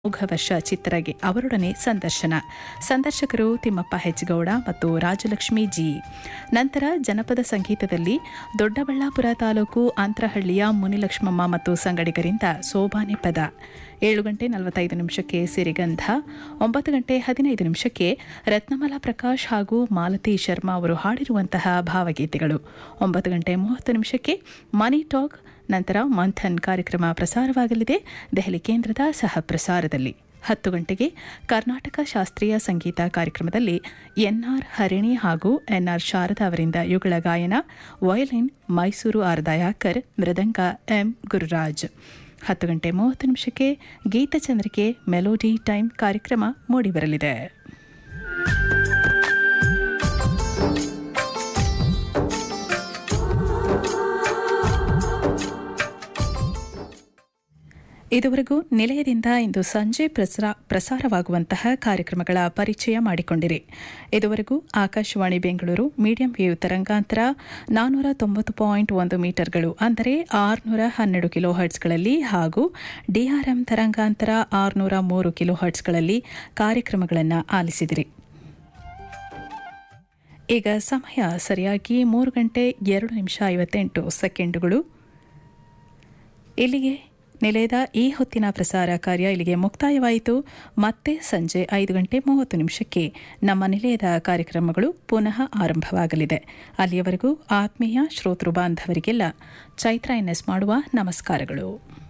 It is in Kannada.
ವರ್ಷ ಚಿತ್ರಗೆ ಅವರೊಡನೆ ಸಂದರ್ಶನ ಸಂದರ್ಶಕರು ತಿಮ್ಮಪ್ಪ ಹೆಜ್ಗೌಡ ಮತ್ತು ರಾಜಲಕ್ಷ್ಮಿ ಜಿ ನಂತರ ಜನಪದ ಸಂಗೀತದಲ್ಲಿ ದೊಡ್ಡಬಳ್ಳಾಪುರ ತಾಲೂಕು ಅಂತರಹಳ್ಳಿಯ ಮುನಿಲಕ್ಷ್ಮಮ್ಮ ಮತ್ತು ಸಂಗಡಿಗರಿಂದ ಸೋಬಾನೆ ಪದ ಏಳು ಗಂಟೆ ನಲವತ್ತೈದು ನಿಮಿಷಕ್ಕೆ ಸಿರಿಗಂಧ ಒಂಬತ್ತು ಗಂಟೆ ಹದಿನೈದು ನಿಮಿಷಕ್ಕೆ ರತ್ನಮಾಲಾ ಪ್ರಕಾಶ್ ಹಾಗೂ ಮಾಲತಿ ಶರ್ಮಾ ಅವರು ಹಾಡಿರುವಂತಹ ಭಾವಗೀತೆಗಳು ಒಂಬತ್ತು ಗಂಟೆ ಮೂವತ್ತು ನಿಮಿಷಕ್ಕೆ ಮನಿ ಟಾಕ್ ನಂತರ ಮಂಥನ್ ಕಾರ್ಯಕ್ರಮ ಪ್ರಸಾರವಾಗಲಿದೆ ದೆಹಲಿ ಕೇಂದ್ರದ ಸಹ ಪ್ರಸಾರದಲ್ಲಿ ಹತ್ತು ಗಂಟೆಗೆ ಕರ್ನಾಟಕ ಶಾಸ್ತ್ರೀಯ ಸಂಗೀತ ಕಾರ್ಯಕ್ರಮದಲ್ಲಿ ಎನ್ಆರ್ ಹರಿಣಿ ಹಾಗೂ ಎನ್ಆರ್ ಶಾರದಾ ಅವರಿಂದ ಯುಗಳ ಗಾಯನ ವಯಲಿನ್ ಮೈಸೂರು ಆರ್ ದಯಾಕರ್ ಮೃದಂಗ ಎಂ ಗುರುರಾಜ್ ಹತ್ತು ಗಂಟೆ ಮೂವತ್ತು ನಿಮಿಷಕ್ಕೆ ಗೀತಚಂದ್ರಿಕೆ ಮೆಲೋಡಿ ಟೈಮ್ ಕಾರ್ಯಕ್ರಮ ಮೂಡಿಬರಲಿದೆ ಇದುವರೆಗೂ ನಿಲಯದಿಂದ ಇಂದು ಸಂಜೆ ಪ್ರಸಾರ ಪ್ರಸಾರವಾಗುವಂತಹ ಕಾರ್ಯಕ್ರಮಗಳ ಪರಿಚಯ ಮಾಡಿಕೊಂಡಿರಿ ಇದುವರೆಗೂ ಆಕಾಶವಾಣಿ ಬೆಂಗಳೂರು ಮೀಡಿಯಂ ವೇವ್ ತರಂಗಾಂತರ ನಾನ್ನೂರ ತೊಂಬತ್ತು ಪಾಯಿಂಟ್ ಒಂದು ಮೀಟರ್ಗಳು ಅಂದರೆ ಆರುನೂರ ಹನ್ನೆರಡು ಕಿಲೋ ಹರ್ಟ್ಸ್ಗಳಲ್ಲಿ ಹಾಗೂ ಡಿಆರ್ಎಂ ತರಂಗಾಂತರ ಆರುನೂರ ಮೂರು ಕಿಲೋ ಹರ್ಟ್ಸ್ಗಳಲ್ಲಿ ಕಾರ್ಯಕ್ರಮಗಳನ್ನು ಆಲಿಸಿದಿರಿ ಈಗ ಸಮಯ ಸರಿಯಾಗಿ ಮೂರು ಗಂಟೆ ಎರಡು ನಿಮಿಷ ಐವತ್ತೆಂಟು ಸೆಕೆಂಡುಗಳು ಇಲ್ಲಿಗೆ ನಿಲಯದ ಈ ಹೊತ್ತಿನ ಪ್ರಸಾರ ಕಾರ್ಯ ಇಲ್ಲಿಗೆ ಮುಕ್ತಾಯವಾಯಿತು ಮತ್ತೆ ಸಂಜೆ ಐದು ಗಂಟೆ ಮೂವತ್ತು ನಿಮಿಷಕ್ಕೆ ನಮ್ಮ ನಿಲಯದ ಕಾರ್ಯಕ್ರಮಗಳು ಪುನಃ ಆರಂಭವಾಗಲಿದೆ ಅಲ್ಲಿಯವರೆಗೂ ಆತ್ಮೀಯ ಶ್ರೋತೃ ಬಾಂಧವರಿಗೆಲ್ಲ ಚೈತ್ರ ಎನ್ಎಸ್ ಮಾಡುವ ನಮಸ್ಕಾರಗಳು